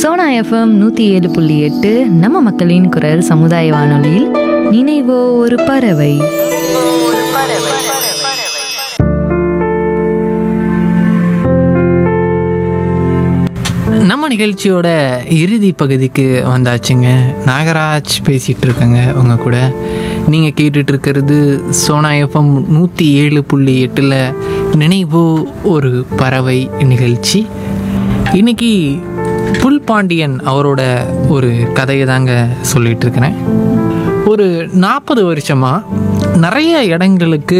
Sona FM நூற்றி ஏழு புள்ளி எட்டு நம்ம மக்களின் குரல் சமுதாய வானொலியில் நினைவோ ஒரு பறவை நம்ம நிகழ்ச்சியோட இறுதி பகுதிக்கு வந்தாச்சுங்க நாகராஜ் பேசிகிட்டு இருக்கேங்க உங்க கூட நீங்கள் கேட்டுட்டு இருக்கிறது சோனா எஃப்எம் நூற்றி ஏழு புள்ளி எட்டில் நினைவு ஒரு பறவை நிகழ்ச்சி இன்னைக்கு புல்பாண்டியன் அவரோட ஒரு கதையை தாங்க சொல்லிட்டு இருக்கிறேன் ஒரு நாற்பது வருஷமாக நிறைய இடங்களுக்கு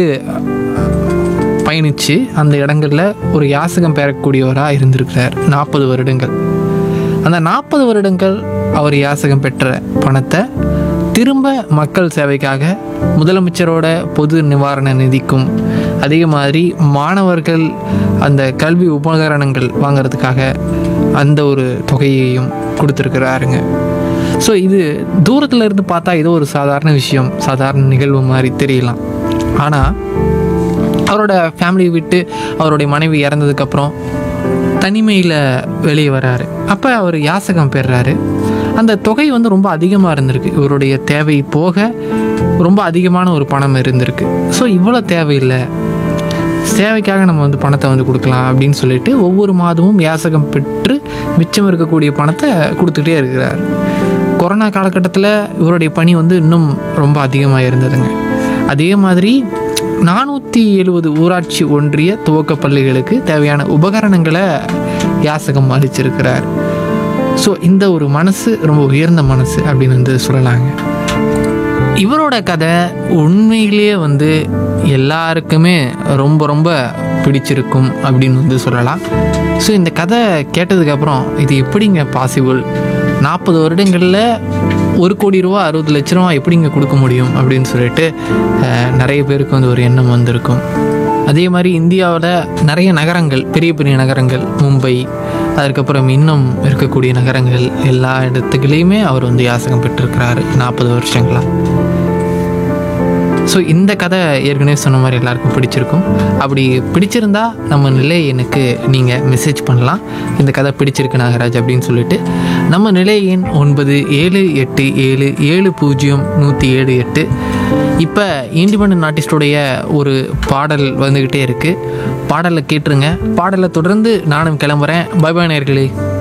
பயணித்து அந்த இடங்களில் ஒரு யாசகம் பெறக்கூடியவராக இருந்திருக்கிறார் நாற்பது வருடங்கள் அந்த நாற்பது வருடங்கள் அவர் யாசகம் பெற்ற பணத்தை திரும்ப மக்கள் சேவைக்காக முதலமைச்சரோட பொது நிவாரண நிதிக்கும் அதே மாதிரி மாணவர்கள் அந்த கல்வி உபகரணங்கள் வாங்குறதுக்காக அந்த ஒரு தொகையையும் கொடுத்துருக்கிறாருங்க ஸோ இது தூரத்தில் இருந்து பார்த்தா ஏதோ ஒரு சாதாரண விஷயம் சாதாரண நிகழ்வு மாதிரி தெரியலாம் ஆனால் அவரோட ஃபேமிலியை விட்டு அவருடைய மனைவி இறந்ததுக்கப்புறம் தனிமையில் வெளியே வராரு அப்போ அவர் யாசகம் பெறுறாரு அந்த தொகை வந்து ரொம்ப அதிகமாக இருந்திருக்கு இவருடைய தேவை போக ரொம்ப அதிகமான ஒரு பணம் இருந்திருக்கு ஸோ இவ்வளோ தேவையில்லை சேவைக்காக நம்ம வந்து பணத்தை வந்து கொடுக்கலாம் அப்படின்னு சொல்லிட்டு ஒவ்வொரு மாதமும் யாசகம் பெற்று மிச்சம் இருக்கக்கூடிய பணத்தை கொடுத்துக்கிட்டே இருக்கிறார் கொரோனா காலகட்டத்தில் இவருடைய பணி வந்து இன்னும் ரொம்ப அதிகமாக இருந்ததுங்க அதே மாதிரி நானூற்றி எழுபது ஊராட்சி ஒன்றிய துவக்க பள்ளிகளுக்கு தேவையான உபகரணங்களை யாசகம் அளிச்சிருக்கிறார் ஸோ இந்த ஒரு மனசு ரொம்ப உயர்ந்த மனசு அப்படின்னு வந்து சொல்லலாங்க இவரோட கதை உண்மையிலேயே வந்து எல்லாருக்குமே ரொம்ப ரொம்ப பிடிச்சிருக்கும் அப்படின்னு வந்து சொல்லலாம் ஸோ இந்த கதை கேட்டதுக்கப்புறம் இது எப்படிங்க பாசிபிள் நாற்பது வருடங்களில் ஒரு கோடி ரூபா அறுபது லட்ச ரூபா எப்படிங்க கொடுக்க முடியும் அப்படின்னு சொல்லிட்டு அஹ், நிறைய பேருக்கு வந்து ஒரு எண்ணம் வந்திருக்கும் அதே மாதிரி இந்தியாவில் நிறைய நகரங்கள் பெரிய பெரிய நகரங்கள் மும்பை அதுக்கப்புறம் இன்னும் இருக்கக்கூடிய நகரங்கள் எல்லா இடத்துக்குலேயுமே அவர் வந்து யாசகம் பெற்றிருக்கிறாரு நாற்பது வருஷங்களாக ஸோ இந்த கதை ஏற்கனவே சொன்ன மாதிரி எல்லாருக்கும் பிடிச்சிருக்கும் அப்படி பிடிச்சிருந்தா நம்ம நிலை எனக்கு நீங்கள் மெசேஜ் பண்ணலாம் இந்த கதை பிடிச்சிருக்கு நாகராஜ் அப்படின்னு சொல்லிட்டு நம்ம நிலை எண் ஒன்பது ஏழு எட்டு ஏழு ஏழு பூஜ்ஜியம் நூற்றி ஏழு எட்டு இப்போ இண்டிபெண்ட் ஆர்டிஸ்டோடைய ஒரு பாடல் வந்துக்கிட்டே இருக்குது பாடலை கேட்டுருங்க பாடலை தொடர்ந்து நானும் கிளம்புறேன் பை பாய் நேயர்களே